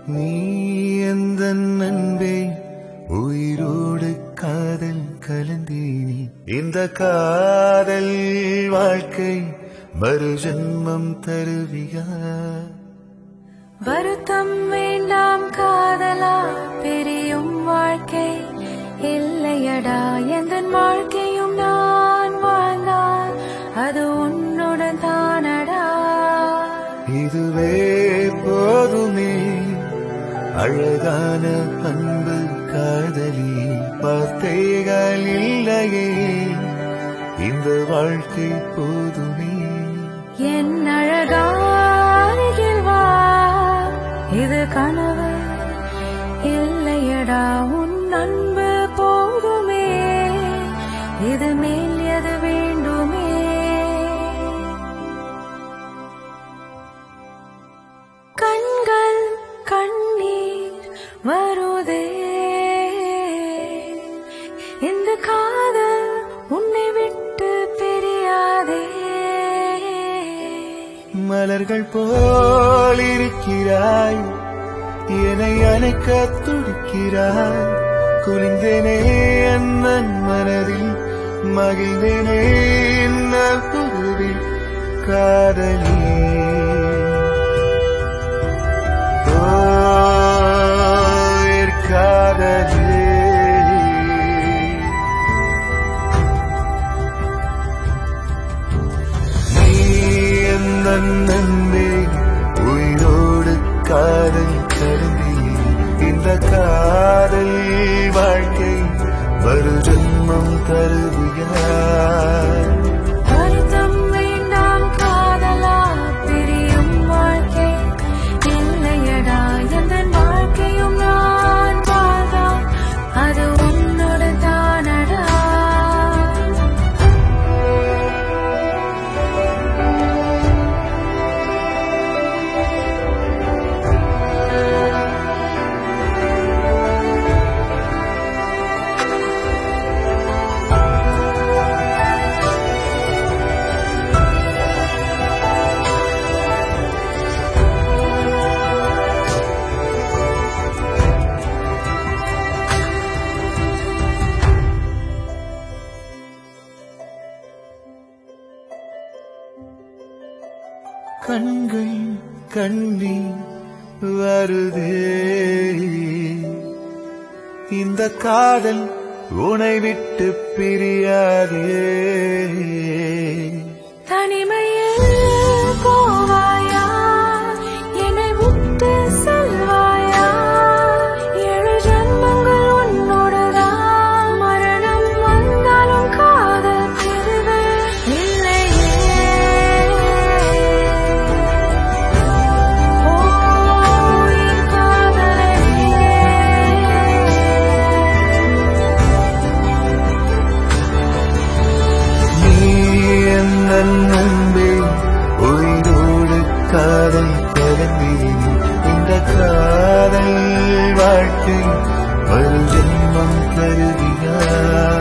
நீ எந்த நண்பே உயிரோடு காதல் கலந்தேனே இந்த காதல் வாழ்க்கை மறு ஜென்மம் தருவியா வருத்தம் வேண்டாம் காதலா பிரியும் வாழ்க்கை இல்லையடா எந்த வாழ்க்கையும் நான் வாழ்ந்தால் அது உன்னுடன் தானடா இதுவே போதுமே அழகான அன்பு காதலி வார்த்தைகள் இல்லையே இந்த வாழ்க்கை போதுமே என் அழகாரில் வா இது கனவு இல்லையடா உன் அன்பு போதுமே இது மேல் எது வேண்டுமே கண்கள் கண்ணீர் வருதே இந்த காதல் உன்னை விட்டு பிரியாதே மலர்கள் போல் இருக்கிறாய் என்னை அணைக்க துடிக்கிறாய் குளிந்தேனே அண்ணன் மனதில் மகிழ்ந்தேனே என்ன புதுவில் காதலி ஓர் காதலி நீ எந்த நன்பே உயிரோடு காதல் கருந்தி இந்த காதல் வாழ்க்கை மறு ஜென்மம் தருவியா வருத்தம் வேண்டாம் காதலா பிரியும் வாழ்க்கை இல்லையடா எந்த வாழ்க்கையும் நான் வாழ்ந்தால் அது உன்னோட தானடா கண்கள் கண்ணி வருதே இந்த காதல் உனை விட்டு பிரியாதே தனிமையில் போவாயா என்னை விட்டு செல்வாயா ஏழு ஜென்மங்கள் உன்னோடதான் மரணம் வந்தாலும் காதல் பிரிவே இல்லையே ஓ என் காதலே நீ என்ன நம்பே உயிரோடு காதல் கலந்தி இந்த காதல் வாழ்க்கை மறு ஜென்மம் கருதியா